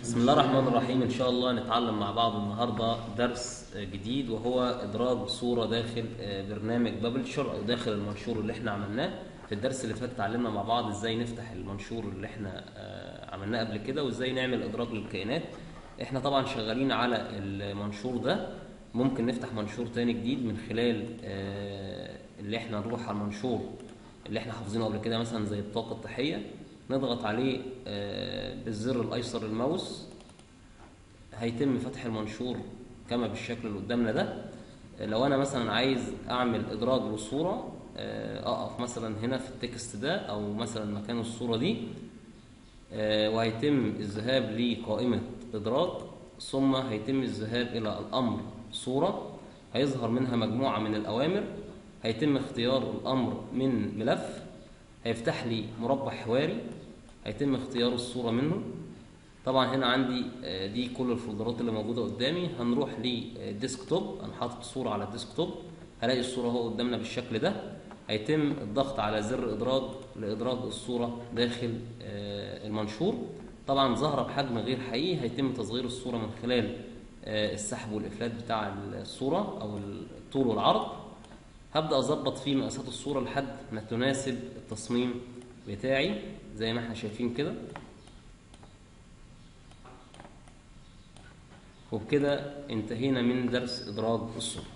بسم الله الرحمن الرحيم ان شاء الله نتعلم مع بعض النهارده درس جديد وهو ادراج صوره داخل برنامج بابلشر او داخل المنشور اللي احنا عملناه في الدرس اللي فات اتعلمنا مع بعض ازاي نفتح المنشور اللي احنا عملناه قبل كده وازاي نعمل ادراج للكائنات احنا طبعا شغالين على المنشور ده ممكن نفتح منشور تاني جديد من خلال اللي احنا نروح على المنشور اللي احنا حافظينه قبل كده مثلا زي الطاقه التحيه نضغط عليه بالزر الايسر الماوس هيتم فتح المنشور كما بالشكل اللي قدامنا ده لو انا مثلا عايز اعمل ادراج للصوره اقف مثلا هنا في التكست ده او مثلا مكان الصوره دي وهيتم الذهاب لقائمه ادراج ثم هيتم الذهاب الى الامر صوره هيظهر منها مجموعه من الاوامر هيتم اختيار الامر من ملف هيفتح لي مربع حواري هيتم اختيار الصورة منه طبعا هنا عندي دي كل الفولدرات اللي موجودة قدامي هنروح لديسكتوب انا حاطط صورة على الديسكتوب هلاقي الصورة اهو قدامنا بالشكل ده هيتم الضغط على زر ادراج لادراج الصورة داخل المنشور طبعا ظاهرة بحجم غير حقيقي هيتم تصغير الصورة من خلال السحب والافلات بتاع الصورة او الطول والعرض هبدأ أظبط فيه مقاسات الصورة لحد ما تناسب التصميم بتاعي زي ما احنا شايفين كده وبكده انتهينا من درس إدراج الصورة